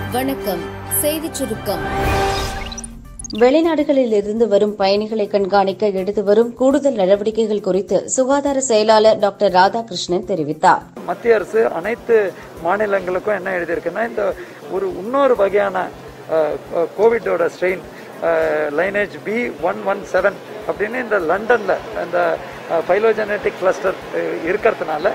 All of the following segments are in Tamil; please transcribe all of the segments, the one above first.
வணக்கம் செய்திச் சுருக்கம் வெளிநாடுகளில் இருந்து வரும் பயணிகளை கண்காணிக்க எடுத்து வரும் கூடுதல் நடவடிக்கைகள் குறித்து சுகாதார செயலாளர் டாக்டர் ராதாகிருஷ்ணன் தெரிவித்தார் மத்திய அரசு அனைத்து மாநிலங்களுக்கும் என்ன எழுதியிருக்குன்னா இந்த ஒரு இன்னொரு வகையான அஹ், அஹ், கோவிட்டோட strain lineage B one one seven அப்படின்னு இந்த லண்டன்ல இந்த பைலோஜெனட்டிக் கிளஸ்டர் இருக்கிறதுனால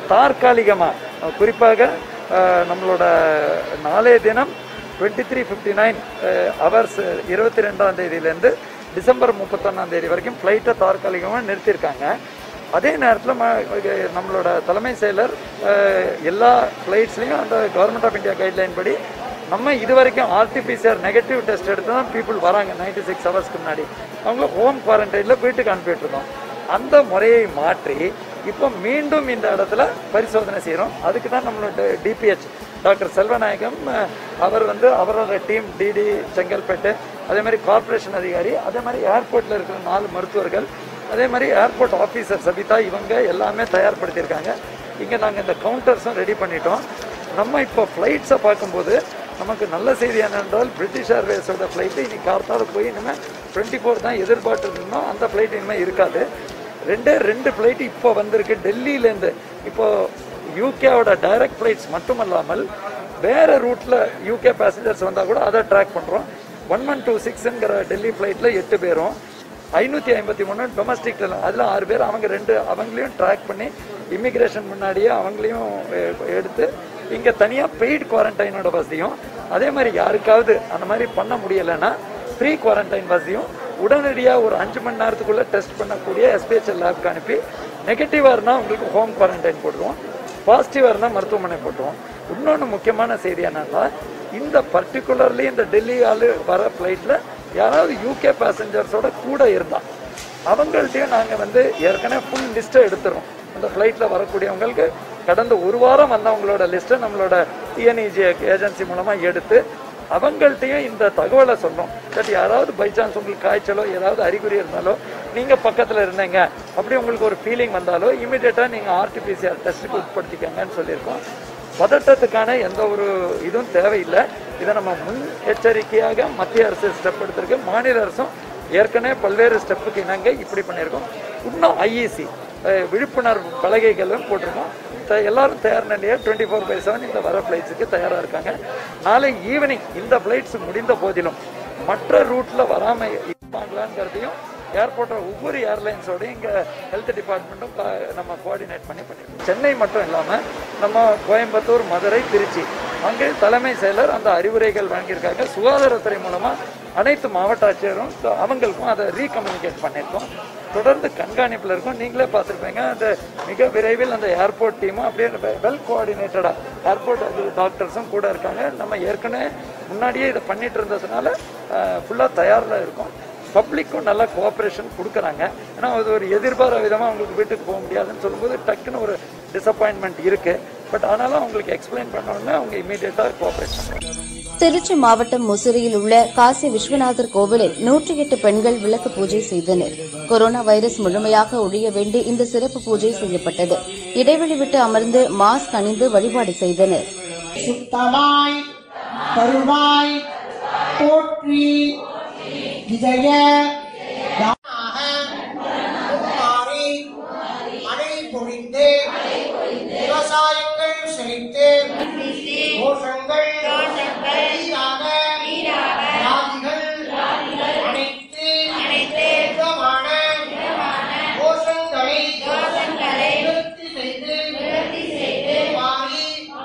தற்காலிகமாக குறிப்பாக அஹ், நம்மளோட நாளைய தினம் twenty three fifty nine hours இருபத்தி ரெண்டாம் தேதியிலேருந்து டிசம்பர் முப்பத்தொன்னாம் தேதி வரைக்கும் ஃப்ளைட்டை தற்காலிகமாக நிறுத்தியிருக்காங்க அதே நேரத்தில் நம்மளோட தலைமை செயலர் அஹ், எல்லா ஃப்ளைட்ஸ்லையும் அந்த கவர்மெண்ட் ஆஃப் இந்தியா கைட்லைன் படி நம்ம இது வரைக்கும் ஆர்டிபிசிஆர் நெகட்டிவ் டெஸ்ட் எடுத்து தான் பீப்புள் வராங்க நைன்டி சிக்ஸ் ஹவர்ஸ்க்கு முன்னாடி அவங்க ஹோம் குவாரண்டைனில் வீட்டுக்கு அனுப்பிட்டு இருக்கோம் அந்த முறையை மாற்றி இப்போ மீண்டும் இந்த இடத்துல பரிசோதனை செய்கிறோம் அதுக்கு தான் நம்மளோட டிபிஹெச் டாக்டர் செல்வநாயகம் அஹ், அவர் வந்து அவரோட டீம் டிடி செங்கல்பேட்டு அதே மாதிரி கார்ப்பரேஷன் அதிகாரி அதே மாதிரி ஏர்போர்ட்டில் இருக்கிற நாலு மருத்துவர்கள் அதே மாதிரி ஏர்போர்ட் ஆஃபீஸர் சபிதா இவங்க எல்லாமே தயார்படுத்தியிருக்காங்க இங்கே நாங்கள் இந்த கவுண்டர்ஸும் ரெடி பண்ணிட்டோம் நம்ம இப்போ ஃப்ளைட்ஸை பார்க்கும்போது நமக்கு நல்ல செய்தி என்னென்றால் பிரிட்டிஷ் ஏர்வேஸோட ஃப்ளைட்டு இன்னைக்கு கார்த்தால போய் இனிமேல் டுவெண்ட்டி ஃபோர் தான் எதிர்பார்த்து இருந்தோம் அந்த ஃப்ளைட் இனிமேல் இருக்காது ரெண்டே ரெண்டு ஃப்ளைட் இப்போ வந்திருக்கு டெல்லியிலேருந்து இப்போ யூகேவோட டைரக்ட் ஃப்ளைட்ஸ் மட்டுமல்லாமல் வேற ரூட்ல யூகே பேசஞ்சர்ஸ் வந்தால் கூட அதை ட்ராக் பண்ணுறோம் ஒன் ஒன் டூ சிக்ஸுங்கிற டெல்லி ஃப்ளைட்டில் எட்டு பேரும் ஐநூற்றி ஐம்பத்தி மூணு டொமஸ்டிக்ல அதில் ஆறு பேர் அவங்க ரெண்டு அவங்களையும் ட்ராக் பண்ணி இமிக்ரேஷன் முன்னாடியே அவங்களையும் எ- எடுத்து இங்கே தனியாக பெய்டு குவாரண்டைனோட வசதியும் அதே மாதிரி யாருக்காவது அந்த மாதிரி பண்ண முடியலைன்னா ப்ரீ குவாரண்டைன் வசதியும் உடனடியாக ஒரு அஞ்சு மணி நேரத்துக்குள்ளே டெஸ்ட் பண்ணக்கூடிய எஸ்பிஹெச்எல் லேப்க்கு அனுப்பி நெகட்டிவாக இருந்தால் உங்களுக்கு ஹோம் குவாரண்டைன் போடுவோம் பாசிட்டிவாக இருந்தால் மருத்துவமனை போட்டுருவோம் இன்னொன்று முக்கியமான செய்தி என்னன்னா இந்த பர்டிகுலர்லி இந்த டெல்லி ஆளு வர ஃப்ளைட்டில் யாராவது யூகே பேசஞ்சர்ஸோட கூட இருந்தா அவங்கள்ட்டையும் நாங்கள் வந்து ஏற்கனவே ஃபுல் லிஸ்ட்டை எடுத்துறோம் அந்த ஃப்ளைட்டில் வரக்கூடியவங்களுக்கு கடந்த ஒரு வாரம் வந்தவங்களோட லிஸ்ட்டை நம்மளோட டிஎன்இஜி ஏஜென்சி மூலமாக எடுத்து அவங்கள்ட்டையும் இந்த தகவலை சொன்னோம் தட் யாராவது பை சான்ஸ் உங்களுக்கு காய்ச்சலோ ஏதாவது அறிகுறி இருந்தாலோ நீங்கள் பக்கத்தில் இருந்தீங்க அப்படி உங்களுக்கு ஒரு ஃபீலிங் வந்தாலோ இமீடியட்டாக நீங்கள் ஆர்டிபிசிஆர் டெஸ்ட்டுக்கு உட்படுத்திக்கங்கன்னு சொல்லியிருக்கோம் பதட்டத்துக்கான எந்த ஒரு இதுவும் தேவையில்லை இதை நம்ம முன் எச்சரிக்கையாக மத்திய அரசு ஸ்டெப் எடுத்திருக்கு மாநில அரசும் ஏற்கனவே பல்வேறு ஸ்டெப்புக்கு இணங்க இப்படி பண்ணியிருக்கோம் இன்னும் ஐஇசி விழிப்புணர்வு பலகைகளும் போட்டிருக்கோம் த- எல்லாரும் தயார் நிலையாக டுவெண்ட்டி ஃபோர் பை செவன் இந்த வர ஃப்ளைட்ஸுக்கு தயாராக இருக்காங்க நாளை ஈவினிங் இந்த ஃப்ளைட்ஸ் முடிந்த போதிலும் மற்ற ரூட்டில் வராமல் இருப்பாங்களாங்கிறதையும் ஏர்போர்ட்டோட ஒவ்வொரு ஏர்லைன்ஸோடையும் இங்கே ஹெல்த் டிபார்ட்மெண்ட்டும் நம்ம கோஆர்டினேட் பண்ணி பண்ணிருக்கோம் சென்னை மட்டும் இல்லாமல் நம்ம கோயம்புத்தூர் மதுரை திருச்சி அங்கே தலைமை செயலர் அந்த அறிவுரைகள் வழங்கியிருக்காங்க சுகாதாரத்துறை மூலமாக அனைத்து மாவட்ட ஆட்சியரும் த- அவங்களுக்கும் அதை ரீகம்யூனிகேட் பண்ணியிருக்கோம் தொடர்ந்து கண்காணிப்பில் இருக்கும் நீங்களே பார்த்துருப்பீங்க அந்த மிக விரைவில் அந்த ஏர்போர்ட் டீமும் அப்படியே வெல் கோஆர்டினேட்டடாக ஏர்போர்ட் அது டாக்டர்ஸும் கூட இருக்காங்க நம்ம ஏற்கனவே முன்னாடியே இதை பண்ணிட்டு இருந்ததுனால ஃபுல்லாக தயாரில் இருக்கும் பப்ளிக்கும் நல்ல கோஆப்ரேஷன் கொடுக்குறாங்க ஏன்னா அது ஒரு எதிர்பாராத விதமாக அவங்களுக்கு வீட்டுக்கு போக முடியாதுன்னு சொல்லும்போது டக்குன்னு ஒரு டிசப்பாயின்மெண்ட் இருக்குது பட் ஆனாலும் அவங்களுக்கு எக்ஸ்பிளைன் பண்ணோன்னே அவங்க இமீடியட்டாக கோஆப்ரேட் பண்ணுறாங்க திருச்சி மாவட்டம் முசிறியில் உள்ள காசி விஸ்வநாதர் கோவிலில் நூற்றி எட்டு பெண்கள் விளக்கு பூஜை செய்தனர் கொரோனா வைரஸ் முழுமையாக ஒழிய வேண்டி இந்த சிறப்பு பூஜை செய்யப்பட்டது இடைவெளி விட்டு அமர்ந்து மாஸ்க் அணிந்து வழிபாடு செய்தனர் சுத்தமாய் கருவாய் போற்றி விஜய தானாக மும்மாறி மழை பொழிந்து விவசாயங்கள் செழித்து கோஷங்கள் வீராக ராதிகள் அனைத்து விதமான கோஷங்களை நிவர்த்தி செய்து மாறி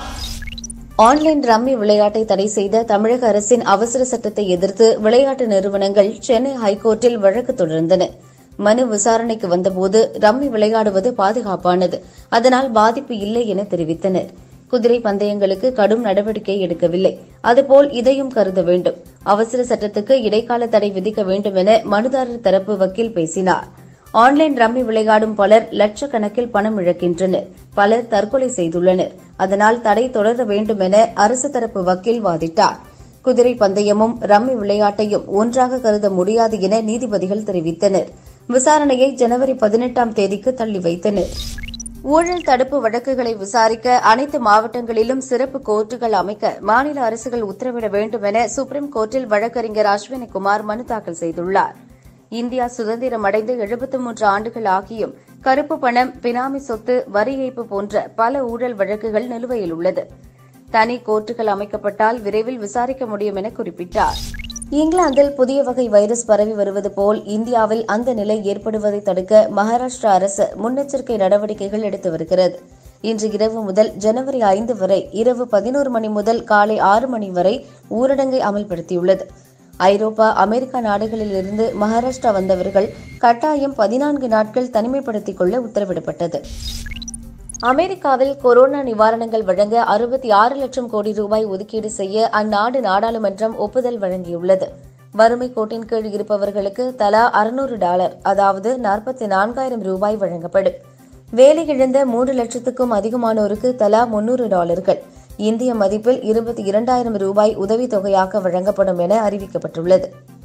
ஆன்லைன் ரம்மி விளையாட்டை தடை செய்த தமிழக அரசின் அவசர சட்டத்தை எதிர்த்து விளையாட்டு நிறுவனங்கள் சென்னை ஹைகோர்ட்டில் வழக்கு தொடர்ந்தன மனு விசாரணைக்கு வந்தபோது ரம்மி விளையாடுவது பாதுகாப்பானது அதனால் பாதிப்பு இல்லை என தெரிவித்தனர் குதிரை பந்தயங்களுக்கு கடும் நடவடிக்கை எடுக்கவில்லை அதுபோல் இதையும் கருத வேண்டும் அவசர சட்டத்துக்கு இடைக்கால தடை விதிக்க வேண்டும் என மனுதாரர் தரப்பு வக்கீல் பேசினார் ஆன்லைன் ரம்மி விளையாடும் பலர் லட்சக்கணக்கில் பணம் இழக்கின்றனர் பலர் தற்கொலை செய்துள்ளனர் அதனால் தடை தொடர வேண்டும் என அரசு தரப்பு வக்கீல் வாதிட்டார் குதிரை பந்தயமும் ரம்மி விளையாட்டையும் ஒன்றாக கருத முடியாது என நீதிபதிகள் தெரிவித்தனர் விசாரணையை ஜனவரி பதினெட்டாம் தேதிக்கு தள்ளி வைத்தனர் ஊழல் தடுப்பு வழக்குகளை விசாரிக்க அனைத்து மாவட்டங்களிலும் சிறப்பு கோர்ட்டுகள் அமைக்க மாநில அரசுகள் உத்தரவிட வேண்டும் என சுப்ரீம் கோர்ட்டில் வழக்கறிஞர் அஸ்வினி குமார் மனு தாக்கல் செய்துள்ளார் இந்தியா சுதந்திரம் அடைந்து எழுபத்தி மூன்று ஆண்டுகள் ஆகியும் கருப்பு பணம் பினாமி சொத்து வரி ஏய்ப்பு போன்ற பல ஊழல் வழக்குகள் நிலுவையில் உள்ளது தனி கோர்ட்டுகள் அமைக்கப்பட்டால் விரைவில் விசாரிக்க முடியும் என குறிப்பிட்டார் இங்கிலாந்தில் புதிய வகை வைரஸ் பரவி வருவது போல் இந்தியாவில் அந்த நிலை ஏற்படுவதை தடுக்க மகாராஷ்டிரா அரசு முன்னெச்சரிக்கை நடவடிக்கைகள் எடுத்து வருகிறது இன்று இரவு முதல் ஜனவரி ஐந்து வரை இரவு பதினோரு மணி முதல் காலை ஆறு மணி வரை ஊரடங்கை அமல்படுத்தியுள்ளது ஐரோப்பா அமெரிக்கா நாடுகளில் இருந்து மகாராஷ்டிரா வந்தவர்கள் கட்டாயம் பதினான்கு நாட்கள் தனிமைப்படுத்திக் கொள்ள உத்தரவிடப்பட்டது அமெரிக்காவில் கொரோனா நிவாரணங்கள் வழங்க அறுபத்தி ஆறு லட்சம் கோடி ரூபாய் ஒதுக்கீடு செய்ய அந்நாடு நாடாளுமன்றம் ஒப்புதல் வழங்கியுள்ளது வறுமை கோட்டின் கீழ் இருப்பவர்களுக்கு தலா அறுநூறு டாலர் அதாவது நாற்பத்தி நான்காயிரம் ரூபாய் வழங்கப்படும் வேலை இழந்த மூன்று லட்சத்துக்கும் அதிகமானோருக்கு தலா முன்னூறு டாலர்கள் இந்திய மதிப்பில் இருபத்தி இரண்டாயிரம் ரூபாய் உதவித்தொகையாக வழங்கப்படும் என அறிவிக்கப்பட்டுள்ளது